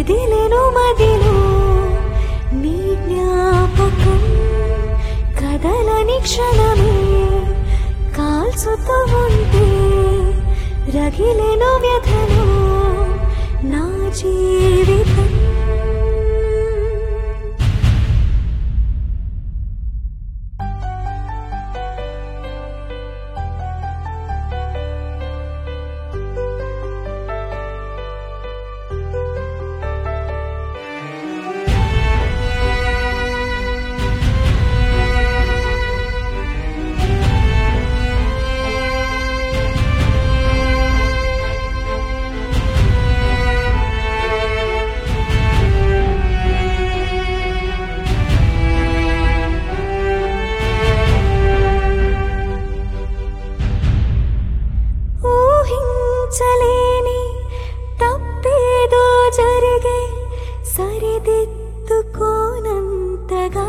మెదిలెను మదిలో నీ జ్ఞాపకం కదలని క్షణమే కాల్చుతూ ఉంటే రగిలెను వ్యధలో నా జీవితం ఊహించలేని తప్పేదో జరిగే సరిదిద్దుకోనంతగా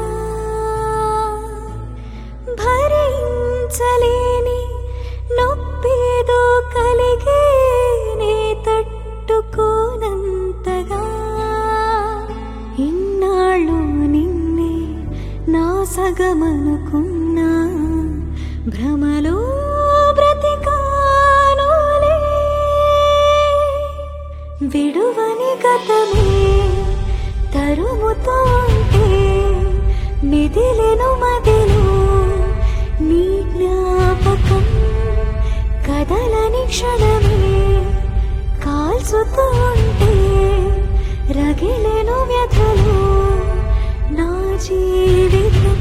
భరించలేని నొప్పేదో కలిగే నే తట్టుకోనంతగా ఇన్నాళ్ళు నిన్నే నా సగమనుకున్నా భ్రమలో బ్రతికానులే విడువని గతమే తరుముతో ఉంటే మెదిలెను మదిలో నీ జ్ఞాపకం కదలని క్షణమే కాల్చుతూ ఉంటే రగిలెను వ్యధలో నా జీవితం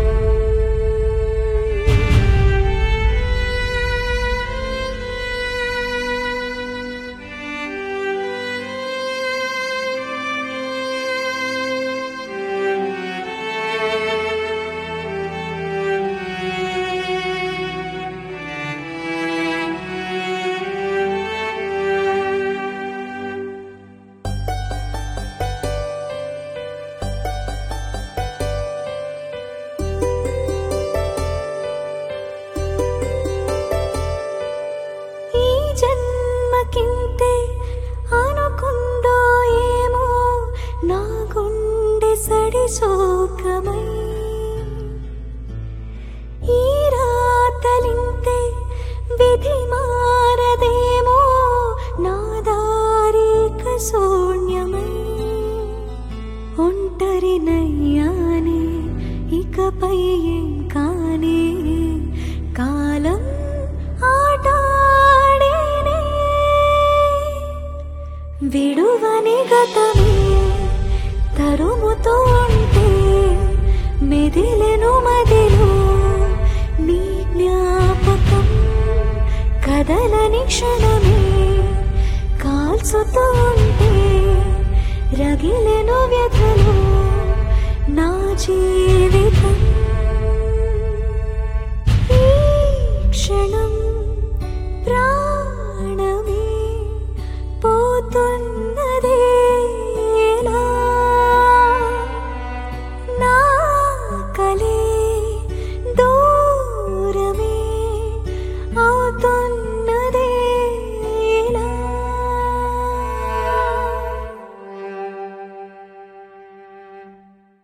ఈ జన్మకింతే అనుకుందో ఏమో నా గుండె సడి శోకమై ఈ రాతలింతే విధి మారదేమో నా దారిక శూన్యమై ఒంటరినయ్యానే ఇకపై ఏం కానే కాలం ఆటాడేనే విడువని గతమే తరుముతో ఉంటే మెదిలెను మదిలో నీ జ్ఞాపకం కదలని క్షణమే కాల్చుతూ ఉంటే రగిలెను వ్యధలో నా జీవితం